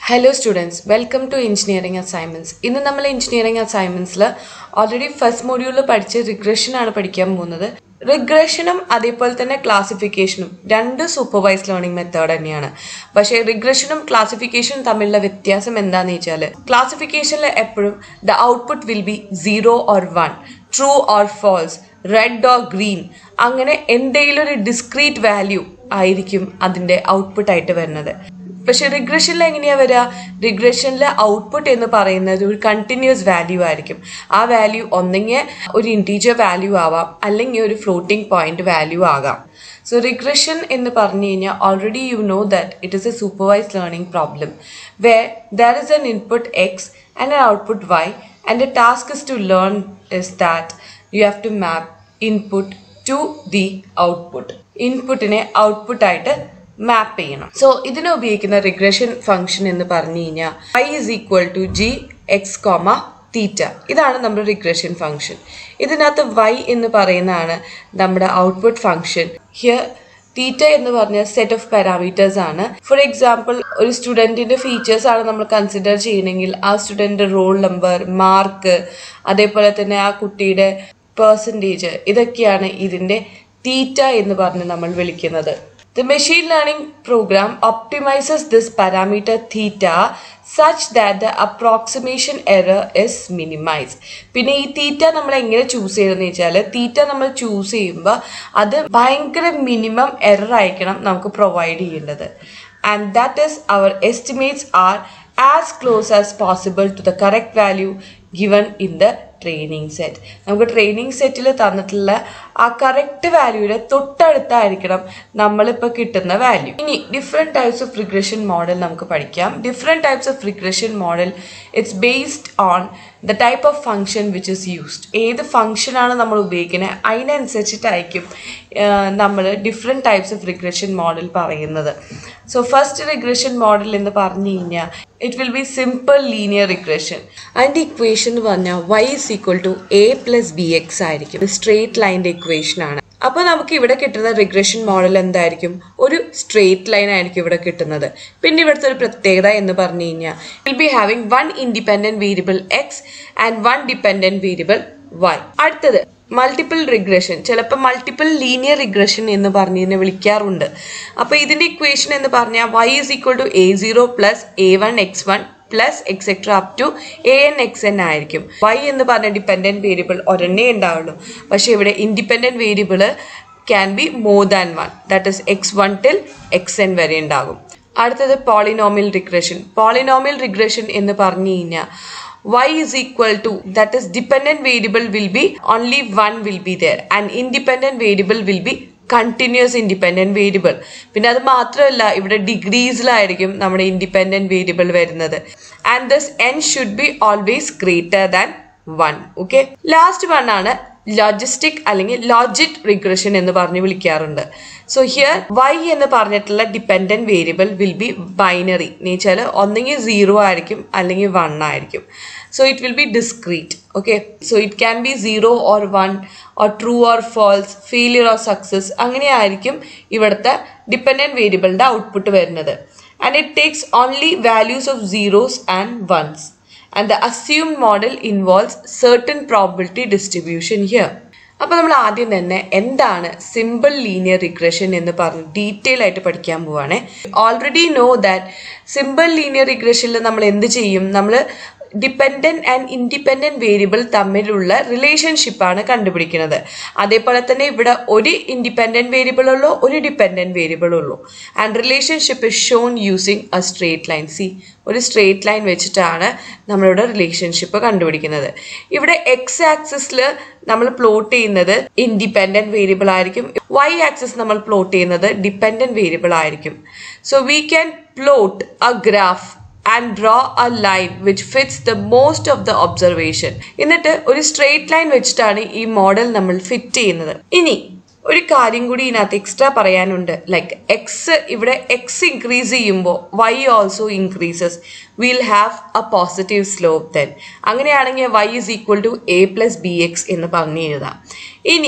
Hello students welcome to engineering assignments ഇന്ന് നമ്മൾ engineering അസൈൻമെൻറ്റ്സിൽ already first മൊഡ്യൂളിൽ പഠിച്ച റിഗ്രഷൻ ആണ് പഠിക്കാൻ പോകുന്നത് റിഗ്രഷനും അതേപോലെ തന്നെ ക്ലാസിഫിക്കേഷനും രണ്ട് സൂപ്പർവൈസ് ലേണിംഗ് മെത്തേഡ് തന്നെയാണ് പക്ഷേ റിഗ്രഷനും ക്ലാസിഫിക്കേഷനും തമ്മിലുള്ള വ്യത്യാസം എന്താണെന്ന് വെച്ചാൽ ക്ലാസിഫിക്കേഷനിൽ എപ്പോഴും the output will be zero or one true or false red or green അങ്ങനെ എന്തെങ്കിലും ഒരു ഡിസ്ക്രീറ്റ് വാല്യൂ ആയിരിക്കും അതിൻ്റെ ഔട്ട്പുട്ട് ആയിട്ട് വരുന്നത് പക്ഷെ റിഗ്രഷനിൽ എങ്ങനെയാ വരിക റിഗ്രഷനിലെ ഔട്ട്പുട്ട് എന്ന് പറയുന്നത് ഒരു കണ്ടിന്യൂസ് വാല്യൂ ആയിരിക്കും ആ വാല്യൂ ഒന്നെങ്കിൽ ഒരു ഇൻറ്റീജർ വാല്യൂ ആവാം അല്ലെങ്കിൽ ഒരു ഫ്ലോട്ടിംഗ് പോയിന്റ് വാല്യൂ ആകാം സോ റിഗ്രഷൻ എന്ന് പറഞ്ഞു കഴിഞ്ഞാൽ already you know that it is a supervise learning problem where there is an input X and an output Y and the task is to learn is that you have to map input to the output ഇൻപുട്ടിനെ ഔട്ട്പുട്ടായിട്ട് മാപ്പ് ചെയ്യണം so ഇതിന് ഉപയോഗിക്കുന്ന regression function എന്ന് പറഞ്ഞു കഴിഞ്ഞാൽ y is equal to G X comma theta ഇതാണ് നമ്മുടെ റിഗ്രഷൻ ഫംഗ്ഷൻ ഇതിനകത്ത് y എന്ന് പറയുന്നതാണ് നമ്മുടെ ഔട്ട്പുട്ട് ഫംഗ്ഷൻ ഹിയർ തീറ്റ എന്ന് പറഞ്ഞ സെറ്റ് ഓഫ് പാരാമീറ്റേഴ്സ് ആണ് ഫോർ എക്സാമ്പിൾ ഒരു സ്റ്റുഡൻറ്റിന്റെ ഫീച്ചേഴ്സ് ആണ് നമ്മൾ കൺസിഡർ ചെയ്യണമെങ്കിൽ ആ സ്റ്റുഡൻറ്റ് റോൾ നമ്പർ മാർക്ക് അതേപോലെ തന്നെ ആ കുട്ടിയുടെ പേഴ്സൻറ്റേജ് ഇതൊക്കെയാണ് ഇതിൻ്റെ തീറ്റ എന്ന് പറഞ്ഞ് നമ്മൾ വിളിക്കുന്നത് The machine learning program optimizes this parameter theta such that the approximation error is minimized. പിന്നെ ഈ തീറ്റ നമ്മൾ എങ്ങനെ ചൂസ് ചെയ്തെന്ന് വെച്ചാൽ തീറ്റ നമ്മൾ ചൂസ് ചെയ്യുമ്പോൾ അത് ഭയങ്കര മിനിമം എറർ ആയിരിക്കണം നമുക്ക് പ്രൊവൈഡ് ചെയ്യേണ്ടത് and that is our estimates are as close as possible to the correct value given in the training set നമുക്ക് ട്രെയിനിങ് സെറ്റിൽ തന്നിട്ടുള്ള ആ കറക്റ്റ് വാല്യൂയുടെ തൊട്ടടുത്തായിരിക്കണം നമ്മളിപ്പോൾ കിട്ടുന്ന വാല്യൂ ഇനി different types of regression model നമുക്ക് പഠിക്കാം different types of regression model it's based on the type of function which is used ഏത് ഫംഗ്ഷനാണ് നമ്മൾ ഉപയോഗിക്കുന്നത് അതിനനുസരിച്ചിട്ടായിരിക്കും നമ്മൾ different types of regression model പറയുന്നത് സോ ഫസ്റ്റ് റിഗ്രഷൻ മോഡൽ എന്ന് പറഞ്ഞു കഴിഞ്ഞാൽ it will be simple linear regression അതിൻ്റെ ഇക്വേഷൻ എന്ന് പറഞ്ഞാൽ Y is equal to A plus B X ആയിരിക്കും സ്ട്രേറ്റ് ലൈൻ്റെ ഇക്വേഷൻ ആണ് അപ്പോൾ നമുക്ക് ഇവിടെ കിട്ടുന്ന റിഗ്രഷൻ മോഡൽ എന്തായിരിക്കും ഒരു സ്ട്രേറ്റ് ലൈൻ ആയിരിക്കും ഇവിടെ കിട്ടുന്നത് പിന്നെ ഇവിടുത്തെ ഒരു പ്രത്യേകത എന്ന് പറഞ്ഞു കഴിഞ്ഞാൽ will be having one independent variable X and one dependent variable Y അടുത്തത് മൾട്ടിപ്പിൾ റിഗ്രഷൻ ചിലപ്പോൾ മൾട്ടിപ്പിൾ ലീനിയർ റിഗ്രഷൻ എന്ന് പറഞ്ഞ് ഇതിനെ വിളിക്കാറുണ്ട് അപ്പോൾ ഇതിൻ്റെ ഇക്വേഷൻ എന്ന് പറഞ്ഞാൽ Y is equal to A zero plus A one X one plus etcetera up to A N X N ആയിരിക്കും വൈ എന്ന് പറഞ്ഞ ഡിപ്പെൻഡൻറ്റ് വേരിയബിൾ ഒരെണ്ണേ ഉണ്ടാവുള്ളൂ പക്ഷേ ഇവിടെ independent variable can be more than one that is X one till X N വരെ ഉണ്ടാകും അടുത്തത് പോളിനോമിയൽ റിഗ്രഷൻ പോളിനോമിയൽ റിഗ്രഷൻ എന്ന് പറഞ്ഞു കഴിഞ്ഞാൽ y is equal to that is dependent variable will be only one will be there and independent variable will be continuous independent variable പിന്നെ അത് മാത്രമല്ല ഇവിടെ ഡിഗ്രീസിലായിരിക്കും നമ്മുടെ ഇൻഡിപെൻഡൻറ്റ് വേരിയബിൾ വരുന്നത് and thus N should be always greater than one okay last one ആണ് logistic അല്ലെങ്കിൽ logic regression എന്ന് പറഞ്ഞ് വിളിക്കാറുണ്ട് സോ ഹിയർ വൈ എന്ന് പറഞ്ഞിട്ടുള്ള dependent variable will be binary എന്ന് വെച്ചാൽ ഒന്നെങ്കിൽ സീറോ ആയിരിക്കും അല്ലെങ്കിൽ വൺ ആയിരിക്കും so it will be discrete okay so it can be zero or one or true or false failure or success അങ്ങനെയായിരിക്കും ഇവിടുത്തെ ഡിപ്പെൻഡൻറ്റ് വേരിയബിളിൻ്റെ ഔട്ട്പുട്ട് വരുന്നത് and it takes only values of zeros and ones and the assumed model involves certain probability distribution here അപ്പോൾ നമ്മൾ ആദ്യം തന്നെ എന്താണ് simple linear regression എന്ന് പറഞ്ഞ് ഡീറ്റെയിൽ ആയിട്ട് പഠിക്കാൻ പോവാണേ already know that simple linear റിഗ്രഷനിൽ നമ്മൾ എന്ത് ചെയ്യും നമ്മൾ ഡിപ്പെൻഡൻറ്റ് ആൻഡ് ഇൻഡിപെൻഡൻറ്റ് വേരിയബിൾ തമ്മിലുള്ള റിലേഷൻഷിപ്പാണ് കണ്ടുപിടിക്കുന്നത് അതേപോലെ തന്നെ ഇവിടെ ഒരു ഇൻഡിപെൻഡൻറ്റ് വേരിയബിൾ ഉള്ളൂ ഒരു ഡിപ്പെൻഡൻറ്റ് വേരിയബിൾ ഉള്ളൂ and relationship is shown using a straight line see ഒരു സ്ട്രേറ്റ് ലൈൻ വെച്ചിട്ടാണ് നമ്മളിവിടെ റിലേഷൻഷിപ്പ് കണ്ടുപിടിക്കുന്നത് ഇവിടെ എക്സ് ആക്സിസിൽ നമ്മൾ പ്ലോട്ട് ചെയ്യുന്നത് ഇൻഡിപെൻഡൻറ്റ് വേരിയബിൾ ആയിരിക്കും വൈ ആക്സിസ് നമ്മൾ പ്ലോട്ട് ചെയ്യുന്നത് ഡിപ്പെൻഡൻറ്റ് വേരിയബിൾ ആയിരിക്കും so we can plot a graph and draw a line which fits the most of the observation എന്നിട്ട് ഒരു സ്ട്രെയിറ്റ് ലൈൻ വെച്ചിട്ടാണ് ഈ മോഡൽ നമ്മൾ ഫിറ്റ് ചെയ്യുന്നത് ഇനി ഒരു കാര്യം കൂടി ഇതിനകത്ത് എക്സ്ട്രാ പറയാനുണ്ട് ലൈക്ക് എക്സ് ഇവിടെ എക്സ് ഇൻക്രീസ് ചെയ്യുമ്പോൾ Y also increases will have a positive slope then അങ്ങനെയാണെങ്കിൽ Y is equal to A plus B X എന്ന് പറഞ്ഞു എഴുതാം ഇനി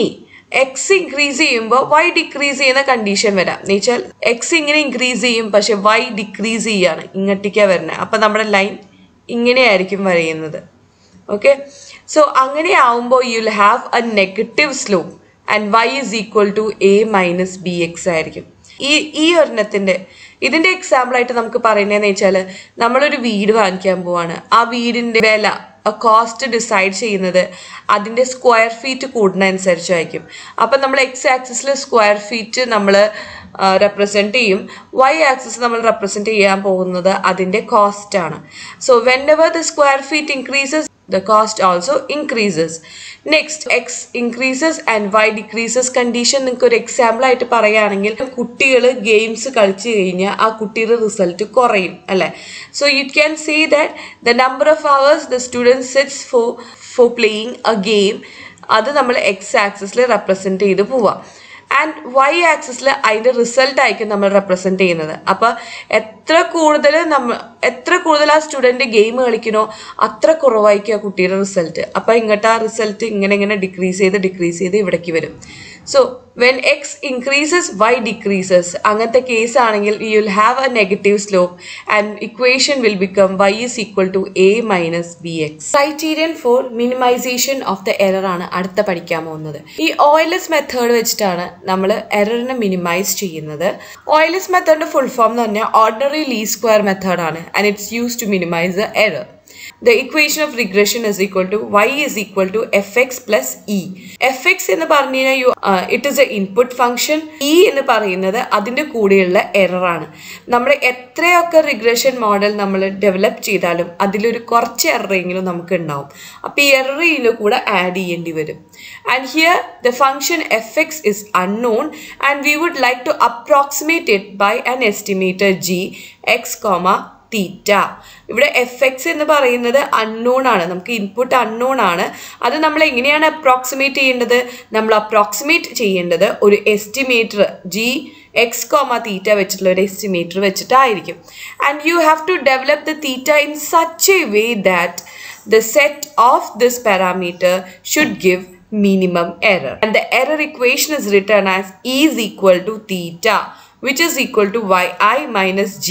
എക്സ് ഇൻക്രീസ് ചെയ്യുമ്പോൾ വൈ ഡിക്രീസ് ചെയ്യുന്ന കണ്ടീഷൻ വരാം എന്ന് വെച്ചാൽ എക്സ് ഇങ്ങനെ ഇൻക്രീസ് ചെയ്യും പക്ഷെ വൈ ഡിക്രീസ് ചെയ്യാണ് ഇങ്ങോട്ടേക്കാണ് വരുന്നത് അപ്പം നമ്മുടെ ലൈൻ ഇങ്ങനെയായിരിക്കും വരയുന്നത് ഓക്കെ സോ അങ്ങനെ ആവുമ്പോൾ you will have a negative slope and Y is equal to A minus B X ആയിരിക്കും ഈ ഈ ഒരെണ്ണത്തിൻ്റെ ഇതിൻ്റെ എക്സാമ്പിൾ ആയിട്ട് നമുക്ക് പറയുന്നതെന്ന് വെച്ചാൽ നമ്മളൊരു വീട് വാങ്ങിക്കാൻ പോവാണ് ആ വീടിൻ്റെ വില കോസ്റ്റ് ഡിസൈഡ് ചെയ്യുന്നത് അതിൻ്റെ സ്ക്വയർ ഫീറ്റ് കൂടുന്നതനുസരിച്ചായിരിക്കും അപ്പം നമ്മൾ എക്സ് ആക്സിസിൽ സ്ക്വയർ ഫീറ്റ് നമ്മൾ റെപ്രസെൻറ്റ് ചെയ്യും വൈ ആക്സിസ് നമ്മൾ റെപ്രസെൻറ്റ് ചെയ്യാൻ പോകുന്നത് അതിൻ്റെ കോസ്റ്റ് ആണ് so whenever the square feet increases the cost also increases. Next, x increases and y decreases condition നിങ്ങൾക്ക് ഒരു എക്സാമ്പിൾ ആയിട്ട് പറയുകയാണെങ്കിൽ കുട്ടികൾ ഗെയിംസ് കളിച്ചു കഴിഞ്ഞാൽ ആ കുട്ടിയുടെ റിസൾട്ട് കുറയും അല്ലേ so you can see that the number of hours the student sits for for playing a game അത് നമ്മൾ എക്സ് ആക്സിസിൽ റെപ്രസെൻറ്റ് ചെയ്ത് പോവാം ആൻഡ് വൈ ആക്സിസിൽ അതിൻ്റെ റിസൾട്ട് ആയിരിക്കും നമ്മൾ റെപ്രസെൻറ്റ് ചെയ്യുന്നത് അപ്പോൾ എത്ര കൂടുതൽ നമ്മൾ എത്ര കൂടുതൽ ആ സ്റ്റുഡൻറ്റ് ഗെയിം കളിക്കണോ അത്ര കുറവായിരിക്കും ആ കുട്ടിയുടെ റിസൾട്ട് അപ്പോൾ ഇങ്ങോട്ട് ആ റിസൾട്ട് ഇങ്ങനെ ഇങ്ങനെ ഡിക്രീസ് ചെയ്ത് ഡിക്രീസ് ചെയ്ത് ഇവിടേക്ക് വരും so when X increases Y decreases അങ്ങനത്തെ കേസ് ആണെങ്കിൽ you will have a negative slope and equation will become Y is equal to A minus B X criterion for minimization of the error ആണ് അടുത്ത പഠിക്കാൻ പോകുന്നത് ഈ ഓയിലസ് method വെച്ചിട്ടാണ് നമ്മൾ എററിനെ minimise ചെയ്യുന്നത് ഓയിലസ് മെത്തേഡിന്റെ ഫുൾ ഫോം എന്ന് പറഞ്ഞാൽ ഓർഡിനറി ലീ സ്ക്വയർ മെത്തേഡ് ആണ് and it's use to minimize the error the equation of regression is equal to y is equal to fx plus e fx എന്ന് പറഞ്ഞു കഴിഞ്ഞാൽ you it is a input function E എന്ന് പറയുന്നത് അതിൻ്റെ കൂടെയുള്ള error ആണ് നമ്മൾ എത്രയൊക്കെ റിഗ്രഷൻ മോഡൽ നമ്മൾ ഡെവലപ്പ് ചെയ്താലും അതിലൊരു കുറച്ച് എററെങ്കിലും നമുക്ക് ഉണ്ടാവും അപ്പോൾ ഈ എറർ ഇതിൻ്റെ കൂടെ ആഡ് ചെയ്യേണ്ടി വരും and here the function F X is unknown and we would like to approximate it by an estimator G X comma theta ഇവിടെ എഫ് എക്സ് എന്ന് പറയുന്നത് അൺനോൺ ആണ് നമുക്ക് ഇൻപുട്ട് അൺനോൺ ആണ് അത് നമ്മൾ എങ്ങനെയാണ് അപ്രോക്സിമേറ്റ് ചെയ്യേണ്ടത് നമ്മൾ അപ്രോക്സിമേറ്റ് ചെയ്യേണ്ടത് ഒരു estimator G X comma theta വെച്ചിട്ടുള്ള ഒരു എസ്റ്റിമേറ്റർ വെച്ചിട്ടായിരിക്കും and you have to develop the theta in such a way that the set of this parameter should give minimum error and the error equation is written as e is equal to theta which is equal to yi minus g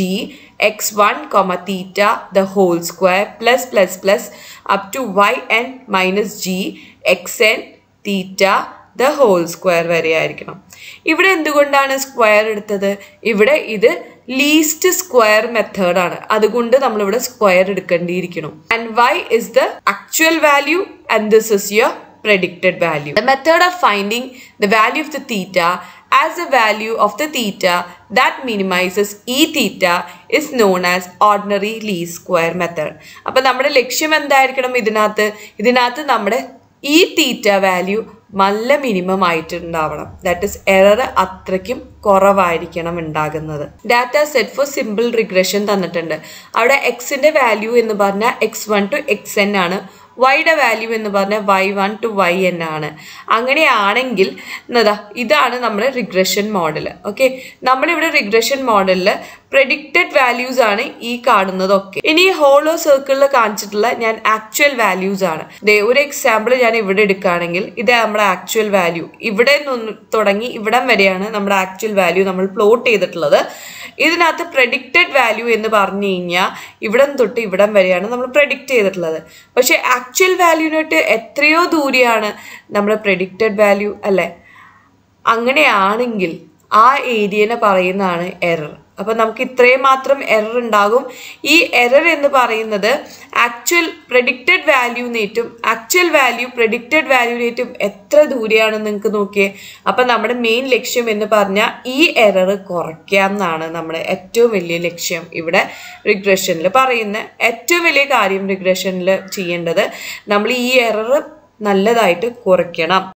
x1 comma theta the whole square plus plus plus up to yn minus g xn theta the whole square വരെ ആയിരിക്കണം ഇവിടെ എന്തുകൊണ്ടാണ് square എടുത്തത് ഇവിടെ ഇത് least square method ആണ് അതുകൊണ്ട് നമ്മളിവിടെ സ്ക്വയർ എടുക്കേണ്ടിയിരിക്കണം and Y is the actual value and this is your predicted value. The method of finding the value of the theta as a value of the theta that minimizes e theta is known as ordinary least square method. അപ്പോൾ നമ്മുടെ ലക്ഷ്യം എന്തായിരിക്കണം ഇതിനകത്ത് ഇതിനകത്ത് നമ്മുടെ ഈ theta value നല്ല minimum ആയിട്ടുണ്ടാവണം ദാറ്റ് ഇസ് എറർ അത്രയ്ക്കും കുറവായിരിക്കണം ഉണ്ടാകുന്നത് data set for simple regression തന്നിട്ടുണ്ട് അവിടെ എക്സിന്റെ വാല്യൂ എന്ന് പറഞ്ഞാൽ X one to X N ആണ് വൈയുടെ വാല്യൂ എന്ന് പറഞ്ഞാൽ Y one to Y N ആണ് അങ്ങനെയാണെങ്കിൽ എന്നതാ ഇതാണ് നമ്മുടെ റിഗ്രഷൻ മോഡൽ ഓക്കെ നമ്മളിവിടെ റിഗ്രഷൻ മോഡലിൽ പ്രഡിക്റ്റഡ് വാല്യൂസ് ആണ് ഈ കാണുന്നതൊക്കെ ഇനി ഹോളോ സർക്കിളിൽ കാണിച്ചിട്ടുള്ള ഞാൻ ആക്ച്വൽ വാല്യൂസ് ആണ് ദേ ഒരു എക്സാമ്പിൾ ഞാൻ ഇവിടെ എടുക്കുകയാണെങ്കിൽ ഇത് നമ്മുടെ ആക്ച്വൽ വാല്യൂ ഇവിടെ നിന്ന് തുടങ്ങി ഇവിടം വരെയാണ് നമ്മുടെ ആക്ച്വൽ വാല്യൂ നമ്മൾ പ്ലോട്ട് ചെയ്തിട്ടുള്ളത് ഇതിനകത്ത് പ്രഡിക്റ്റഡ് വാല്യൂ എന്ന് പറഞ്ഞു കഴിഞ്ഞാൽ ഇവിടം തൊട്ട് ഇവിടം വരെയാണ് നമ്മൾ പ്രഡിക്റ്റ് ചെയ്തിട്ടുള്ളത് പക്ഷേ ആക്ച്വൽ വാല്യൂനായിട്ട് എത്രയോ ദൂരെയാണ് നമ്മുടെ പ്രഡിക്റ്റഡ് വാല്യൂ അല്ലേ അങ്ങനെയാണെങ്കിൽ ആ ഏരിയനെ പറയുന്നതാണ് എറർ അപ്പം നമുക്ക് ഇത്രയും മാത്രം എറർ ഉണ്ടാകും ഈ എറർ എന്ന് പറയുന്നത് ആക്ച്വൽ പ്രഡിക്റ്റഡ് വാല്യൂനേറ്റും ആക്ച്വൽ വാല്യൂ പ്രഡിക്റ്റഡ് വാല്യൂനേറ്റും എത്ര ദൂരെയാണെന്ന് നിങ്ങൾക്ക് നോക്കിയേ അപ്പം നമ്മുടെ മെയിൻ ലക്ഷ്യം എന്ന് പറഞ്ഞാൽ ഈ എറർ കുറയ്ക്കാം എന്നാണ് നമ്മുടെ ഏറ്റവും വലിയ ലക്ഷ്യം ഇവിടെ റിഗ്രഷനിൽ പറയുന്ന ഏറ്റവും വലിയ കാര്യം റിഗ്രഷനിൽ ചെയ്യേണ്ടത് നമ്മൾ ഈ എറർ നല്ലതായിട്ട് കുറയ്ക്കണം